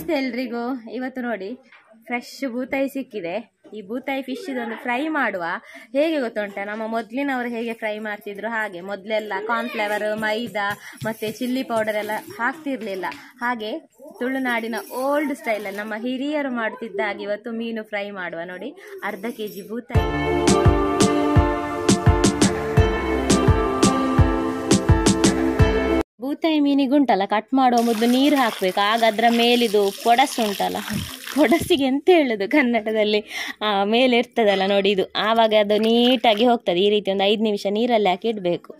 ನಮಸ್ತೆ ಎಲ್ರಿಗೂ ಇವತ್ತು ನೋಡಿ ಫ್ರೆಶ್ ಬೂತಾಯಿ ಸಿಕ್ಕಿದೆ ಈ ಬೂತಾಯಿ ಫಿಶ್ ಇದೊಂದು ಫ್ರೈ ಮಾಡುವ ಹೇಗೆ ಗೊತ್ತುಂಟ ನಮ್ಮ ಮೊದಲಿನವರು ಹೇಗೆ ಫ್ರೈ ಮಾಡ್ತಿದ್ರು ಹಾಗೆ ಮೊದಲೆಲ್ಲ ಕಾರ್ನ್ಫ್ಲವರ್ ಮೈದಾ ಮತ್ತೆ ಚಿಲ್ಲಿ ಪೌಡರ್ ಎಲ್ಲ ಹಾಕ್ತಿರ್ಲಿಲ್ಲ ಹಾಗೆ ತುಳುನಾಡಿನ ಓಲ್ಡ್ ಸ್ಟೈಲಲ್ಲಿ ನಮ್ಮ ಹಿರಿಯರು ಮಾಡ್ತಿದ್ದ ಹಾಗೆ ಇವತ್ತು ಮೀನು ಫ್ರೈ ಮಾಡುವ ನೋಡಿ ಅರ್ಧ ಕೆ ಜಿ ಬೂತಾಯಿ ಬೂತಾಯಿ ಮೀನಿಗೆ ಉಂಟಲ್ಲ ಕಟ್ ಮಾಡುವ ಮೊದಲು ನೀರು ಹಾಕಬೇಕು ಆಗ ಅದರ ಮೇಲಿದು ಪೊಡಸು ಉಂಟಲ್ಲ ಪೊಡಸಿಗೆ ಎಂತ ಹೇಳುದು ಕನ್ನಡದಲ್ಲಿ ಆ, ಮೇಲೆ ಇರ್ತದಲ್ಲ ನೋಡಿ ಇದು ಆವಾಗ ಅದು ನೀಟಾಗಿ ಹೋಗ್ತದೆ ಈ ರೀತಿ ಒಂದು ಐದು ನಿಮಿಷ ನೀರಲ್ಲಿ ಹಾಕಿ ಇಡಬೇಕು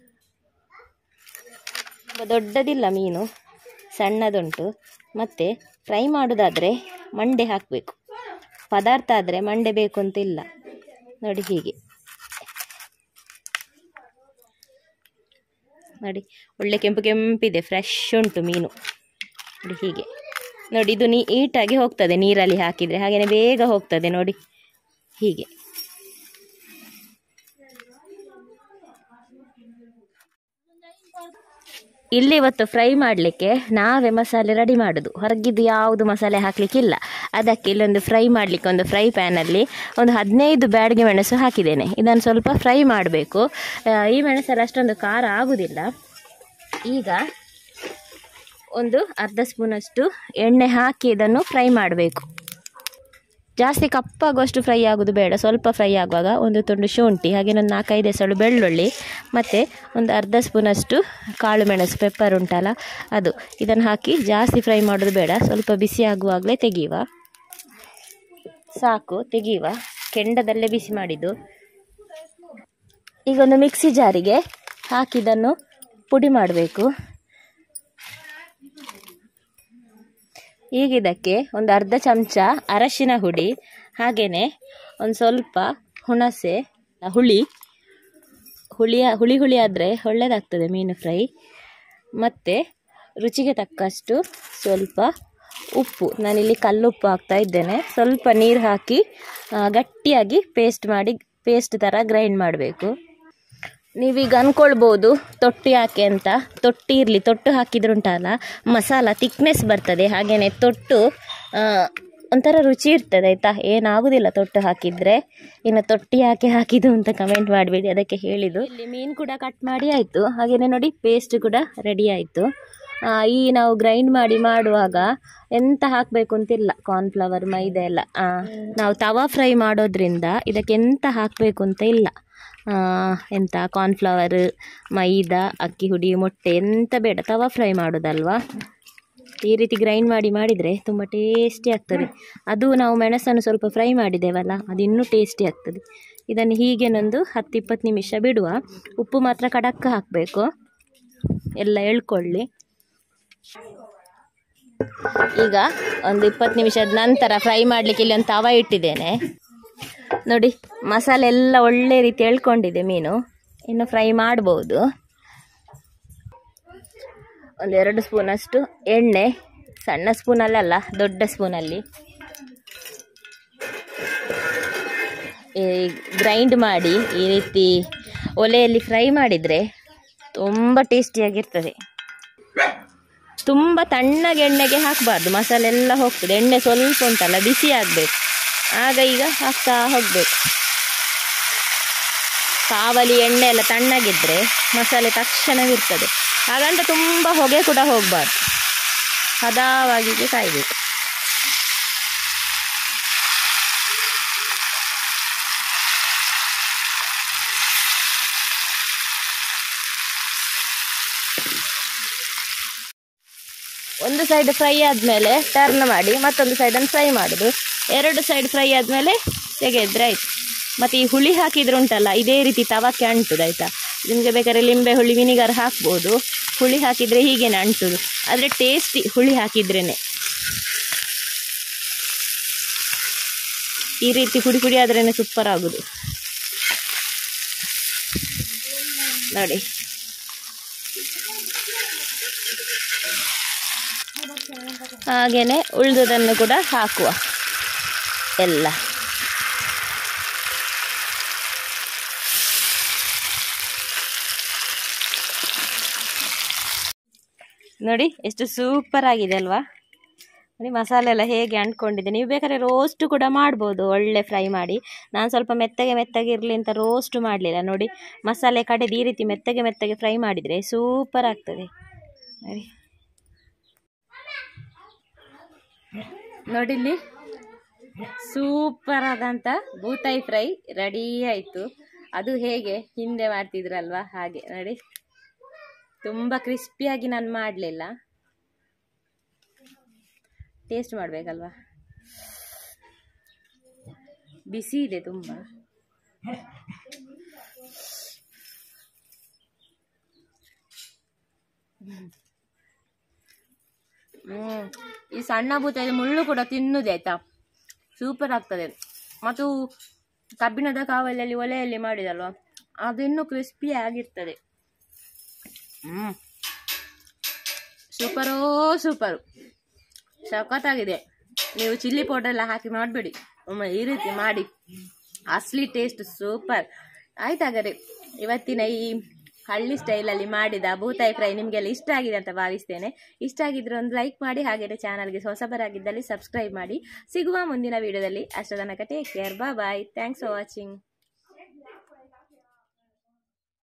ದೊಡ್ಡದಿಲ್ಲ ಮೀನು ಸಣ್ಣದುಂಟು ಮತ್ತು ಫ್ರೈ ಮಾಡೋದಾದರೆ ಮಂಡೆ ಹಾಕಬೇಕು ಪದಾರ್ಥ ಆದರೆ ಮಂಡೆ ಬೇಕು ಅಂತ ಇಲ್ಲ ನೋಡಿ ಹೀಗೆ ನೋಡಿ ಒಳ್ಳೆ ಕೆಂಪು ಕೆಂಪಿದೆ ಫ್ರೆಶ್ ಉಂಟು ಮೀನು ನೋಡಿ ಹೀಗೆ ನೋಡಿ ಇದು ನೀಟಾಗಿ ಹೋಗ್ತದೆ ನೀರಲ್ಲಿ ಹಾಕಿದರೆ ಹಾಗೆಯೇ ಬೇಗ ಹೋಗ್ತದೆ ನೋಡಿ ಹೀಗೆ ಇಲ್ಲಿ ಇವತ್ತು ಫ್ರೈ ಮಾಡಲಿಕ್ಕೆ ನಾವೇ ಮಸಾಲೆ ರೆಡಿ ಮಾಡೋದು ಹೊರಗಿದ್ದು ಯಾವುದು ಮಸಾಲೆ ಹಾಕಲಿಕ್ಕಿಲ್ಲ ಅದಕ್ಕೆ ಇಲ್ಲೊಂದು ಫ್ರೈ ಮಾಡಲಿಕ್ಕೆ ಒಂದು ಫ್ರೈ ಪ್ಯಾನಲ್ಲಿ ಒಂದು ಹದಿನೈದು ಬ್ಯಾಡ್ಗೆ ಮೆಣಸು ಹಾಕಿದ್ದೇನೆ ಇದನ್ನು ಸ್ವಲ್ಪ ಫ್ರೈ ಮಾಡಬೇಕು ಈ ಮೆಣಸಲ್ಲಿ ಅಷ್ಟೊಂದು ಖಾರ ಆಗುವುದಿಲ್ಲ ಈಗ ಒಂದು ಅರ್ಧ ಸ್ಪೂನಷ್ಟು ಎಣ್ಣೆ ಹಾಕಿ ಇದನ್ನು ಫ್ರೈ ಮಾಡಬೇಕು ಜಾಸ್ತಿ ಕಪ್ಪಾಗುವಷ್ಟು ಫ್ರೈ ಆಗೋದು ಬೇಡ ಸ್ವಲ್ಪ ಫ್ರೈ ಆಗುವಾಗ ಒಂದು ತುಂಡು ಶುಂಠಿ ಹಾಗೆ ಒಂದು ನಾಲ್ಕೈದು ಎಸಳು ಬೆಳ್ಳುಳ್ಳಿ ಮತ್ತು ಒಂದು ಅರ್ಧ ಸ್ಪೂನಷ್ಟು ಕಾಳು ಮೆಣಸು ಪೆಪ್ಪರ್ ಉಂಟಲ್ಲ ಅದು ಇದನ್ನು ಹಾಕಿ ಜಾಸ್ತಿ ಫ್ರೈ ಮಾಡೋದು ಬೇಡ ಸ್ವಲ್ಪ ಬಿಸಿ ಆಗುವಾಗಲೇ ತೆಗೆಯುವ ಸಾಕು ತೆಗೆಯುವ ಕೆಂಡದಲ್ಲೇ ಬಿಸಿ ಮಾಡಿದ್ದು ಈಗ ಒಂದು ಮಿಕ್ಸಿ ಜಾರಿಗೆ ಹಾಕಿದನ್ನು ಪುಡಿ ಮಾಡಬೇಕು ಈಗ ಇದಕ್ಕೆ ಒಂದು ಅರ್ಧ ಚಮಚ ಅರಶಿನ ಹುಡಿ ಹಾಗೆಯೇ ಒಂದು ಸ್ವಲ್ಪ ಹುಣಸೆ ಹುಳಿ ಹುಳಿಯ ಹುಳಿ ಹುಳಿ ಆದರೆ ಒಳ್ಳೆಯದಾಗ್ತದೆ ಮೀನು ಫ್ರೈ ಮತ್ತು ರುಚಿಗೆ ತಕ್ಕಷ್ಟು ಸ್ವಲ್ಪ ಉಪ್ಪು ನಾನಿಲ್ಲಿ ಕಲ್ಲುಪ್ಪು ಹಾಕ್ತಾ ಇದ್ದೇನೆ ಸ್ವಲ್ಪ ನೀರು ಹಾಕಿ ಆ, ಗಟ್ಟಿಯಾಗಿ ಪೇಸ್ಟ್ ಮಾಡಿ ಪೇಸ್ಟ್ ಥರ ಗ್ರೈಂಡ್ ಮಾಡಬೇಕು ನೀವೀಗ ಅಂದ್ಕೊಳ್ಬೋದು ತೊಟ್ಟಿ ಹಾಕಿ ಅಂತ ತೊಟ್ಟಿ ಇರಲಿ ತೊಟ್ಟು ಹಾಕಿದ್ರುಂಟಲ್ಲ ಮಸಾಲ ತಿಕ್ನೆಸ್ ಬರ್ತದೆ ಹಾಗೆಯೇ ತೊಟ್ಟು ಆ, ಒಂಥರ ರುಚಿ ಇರ್ತದೆ ಆಯಿತಾ ಏನಾಗುದಿಲ್ಲ ತೊಟ್ಟು ಹಾಕಿದರೆ ಇನ್ನು ತೊಟ್ಟಿ ಹಾಕಿ ಹಾಕಿದ್ದು ಅಂತ ಕಮೆಂಟ್ ಮಾಡಬೇಡಿ ಅದಕ್ಕೆ ಹೇಳಿದ್ದು ಇಲ್ಲಿ ಮೀನು ಕೂಡ ಕಟ್ ಮಾಡಿ ಆಯಿತು ಹಾಗೆಯೇ ನೋಡಿ ಪೇಸ್ಟ್ ಕೂಡ ರೆಡಿ ಆಯಿತು ಈ ನಾವು ಗ್ರೈಂಡ್ ಮಾಡಿ ಮಾಡುವಾಗ ಎಂತ ಹಾಕಬೇಕು ಅಂತಿಲ್ಲ ಕಾರ್ನ್ಫ್ಲವರ್ ಮೈದಾ ಎಲ್ಲ ಆ, ನಾವು ತವಾ ಫ್ರೈ ಮಾಡೋದ್ರಿಂದ ಇದಕ್ಕೆ ಎಂತ ಹಾಕಬೇಕು ಅಂತ ಇಲ್ಲ ಆ, ಎಂತ ಕಾರ್ನ್ಫ್ಲವರ್ ಮೈದಾ ಅಕ್ಕಿ ಹುಡಿ ಮೊಟ್ಟೆ ಎಂತ ಬೇಡ ತವಾ ಫ್ರೈ ಮಾಡೋದಲ್ವಾ ಈ ರೀತಿ ಗ್ರೈಂಡ್ ಮಾಡಿ ಮಾಡಿದರೆ ತುಂಬ ಟೇಸ್ಟಿ ಆಗ್ತದೆ ಅದು ನಾವು ಮೆಣಸನ್ನು ಸ್ವಲ್ಪ ಫ್ರೈ ಮಾಡಿದ್ದೇವಲ್ಲ ಅದು ಇನ್ನೂ ಟೇಸ್ಟಿ ಆಗ್ತದೆ ಇದನ್ನು ಹೀಗೇನೊಂದು ಹತ್ತು ಇಪ್ಪತ್ತು ನಿಮಿಷ ಬಿಡುವ ಉಪ್ಪು ಮಾತ್ರ ಕಡಕ್ಕ ಹಾಕಬೇಕು ಎಲ್ಲ ಎಳ್ಕೊಳ್ಳಿ ಈಗ ಒಂದು ಇಪ್ಪತ್ತು ನಿಮಿಷದ ನಂತರ ಫ್ರೈ ಮಾಡಲಿಕ್ಕೆ ಇಲ್ಲಿ ಒಂದು ತವ ಇಟ್ಟಿದ್ದೇನೆ ನೋಡಿ ಮಸಾಲೆ ಎಲ್ಲ ಒಳ್ಳೆ ರೀತಿ ಎಳ್ಕೊಂಡಿದೆ ಮೀನು ಇನ್ನು ಫ್ರೈ ಮಾಡ್ಬೋದು ಒಂದು ಎರಡು ಸ್ಪೂನಷ್ಟು ಎಣ್ಣೆ ಸಣ್ಣ ಸ್ಪೂನಲ್ಲಲ್ಲ ದೊಡ್ಡ ಸ್ಪೂನಲ್ಲಿ ಗ್ರೈಂಡ್ ಮಾಡಿ ಈ ರೀತಿ ಒಲೆಯಲ್ಲಿ ಫ್ರೈ ಮಾಡಿದರೆ ತುಂಬ ಟೇಸ್ಟಿಯಾಗಿರ್ತದೆ ತುಂಬ ತಣ್ಣಗೆ ಎಣ್ಣೆಗೆ ಹಾಕಬಾರ್ದು ಮಸಾಲೆ ಎಲ್ಲ ಹೋಗ್ತದೆ ಎಣ್ಣೆ ಸ್ವಲ್ಪ ಉಂಟಲ್ಲ ಬಿಸಿ ಆಗಬೇಕು ಆಗ ಈಗ ಹಾಕ್ತಾ ಹೋಗಬೇಕು ಕಾವಲಿ ಎಣ್ಣೆ ಎಲ್ಲ ತಣ್ಣಗಿದ್ರೆ ಮಸಾಲೆ ತಕ್ಷಣವಿರ್ತದೆ ಹಾಗಂತ ತುಂಬ ಹೊಗೆ ಕೂಡ ಹೋಗಬಾರ್ದು ಹದವಾಗಿ ಕಾಯಬೇಕು ಒಂದು ಸೈಡ್ ಫ್ರೈ ಆದಮೇಲೆ ಟರ್ನ್ ಮಾಡಿ ಮತ್ತೊಂದು ಸೈಡನ್ನು ಫ್ರೈ ಮಾಡೋದು ಎರಡು ಸೈಡ್ ಫ್ರೈ ಆದಮೇಲೆ ತೆಗೆದ್ರೆ ಆಯ್ತು ಮತ್ತು ಈ ಹುಳಿ ಹಾಕಿದ್ರೆ ಉಂಟಲ್ಲ ಇದೇ ರೀತಿ ತವಕ್ಕೆ ಅಂಟುದು ಆಯಿತಾ ನಿಮಗೆ ಬೇಕಾದ್ರೆ ಲಿಂಬೆ ಹುಳಿ ವಿನಿಗರ್ ಹಾಕ್ಬೋದು ಹುಳಿ ಹಾಕಿದರೆ ಹೀಗೇನೆ ಅಂಟುದು ಆದರೆ ಟೇಸ್ಟಿ ಹುಳಿ ಹಾಕಿದ್ರೇ ಈ ರೀತಿ ಹುಡಿ ಹುಡಿ ಆದ್ರೇ ಸೂಪರ್ ಆಗೋದು ನೋಡಿ ಹಾಗೇನೆ ಉಳಿದುದನ್ನು ಕೂಡ ಹಾಕುವ ಎಲ್ಲ ನೋಡಿ ಎಷ್ಟು ಸೂಪರ್ ಆಗಿದೆ ಅಲ್ವಾ ನೋಡಿ ಮಸಾಲೆ ಎಲ್ಲ ಹೇಗೆ ಅಂಟ್ಕೊಂಡಿದೆ ನೀವು ಬೇಕಾದ್ರೆ ರೋಸ್ಟ್ ಕೂಡ ಮಾಡ್ಬೋದು ಒಳ್ಳೆ ಫ್ರೈ ಮಾಡಿ ನಾನು ಸ್ವಲ್ಪ ಮೆತ್ತಗೆ ಮೆತ್ತಗೆ ಇರಲಿ ಅಂತ ರೋಸ್ಟ್ ಮಾಡಲಿಲ್ಲ ನೋಡಿ ಮಸಾಲೆ ಕಡೆದು ಈ ರೀತಿ ಮೆತ್ತಗೆ ಮೆತ್ತಗೆ ಫ್ರೈ ಮಾಡಿದರೆ ಸೂಪರ್ ಆಗ್ತದೆ ನೋಡಿ ನೋಡಿಲ್ಲಿ ಸೂಪರ್ ಆದಂಥ ಬೂತಾಯಿ ಫ್ರೈ ರೆಡಿ ಆಯಿತು ಅದು ಹೇಗೆ ಹಿಂದೆ ಮಾಡ್ತಿದ್ರಲ್ವಾ ಹಾಗೆ ನೋಡಿ ತುಂಬ ಕ್ರಿಸ್ಪಿಯಾಗಿ ನಾನು ಮಾಡಲಿಲ್ಲ ಟೇಸ್ಟ್ ಮಾಡಬೇಕಲ್ವಾ ಬಿಸಿ ಇದೆ ತುಂಬ ಹ್ಮ್ ಈ ಸಣ್ಣ ಬೂತಾಯಿ ಮುಳ್ಳು ಕೂಡ ತಿನ್ನುದು ಆಯ್ತಾ ಸೂಪರ್ ಆಗ್ತದೆ ಮತ್ತು ಕಬ್ಬಿಣದ ಕಾವಲಲ್ಲಿ ಒಲೆಯಲ್ಲಿ ಮಾಡಿದಲ್ವಾ ಅದು ಇನ್ನೂ ಕ್ರಿಸ್ಪಿ ಆಗಿರ್ತದೆ ಹ್ಮ್ ಸೂಪರೋ ಸೂಪರು ಸಖತ್ತಾಗಿದೆ ನೀವು ಚಿಲ್ಲಿ ಪೌಡರ್ ಎಲ್ಲ ಹಾಕಿ ಮಾಡಬೇಡಿ ಒಮ್ಮೆ ಈ ರೀತಿ ಮಾಡಿ ಅಸ್ಲಿ ಟೇಸ್ಟ್ ಸೂಪರ್ ಆಯ್ತಾಗಾರೆ ಇವತ್ತಿನ ಈ ಹಳ್ಳಿ ಸ್ಟೈಲಲ್ಲಿ ಮಾಡಿದ ಬೂತಾಯಿ ಫ್ರೈ ನಿಮಗೆಲ್ಲ ಇಷ್ಟ ಆಗಿದೆ ಅಂತ ಭಾವಿಸ್ತೇನೆ ಇಷ್ಟ ಆಗಿದ್ರೆ ಒಂದು ಲೈಕ್ ಮಾಡಿ ಹಾಗೆ ಚಾನಲ್ಗೆ ಹೊಸಬರಾಗಿದ್ದಲ್ಲಿ ಸಬ್ಸ್ಕ್ರೈಬ್ ಮಾಡಿ ಸಿಗುವ ಮುಂದಿನ ವಿಡಿಯೋದಲ್ಲಿ ಅಷ್ಟು ತನಕ ಟೇಕ್ ಕೇರ್ ಬಾ ಬಾಯ್ ಥ್ಯಾಂಕ್ಸ್ ಫಾರ್ ವಾಚಿಂಗ್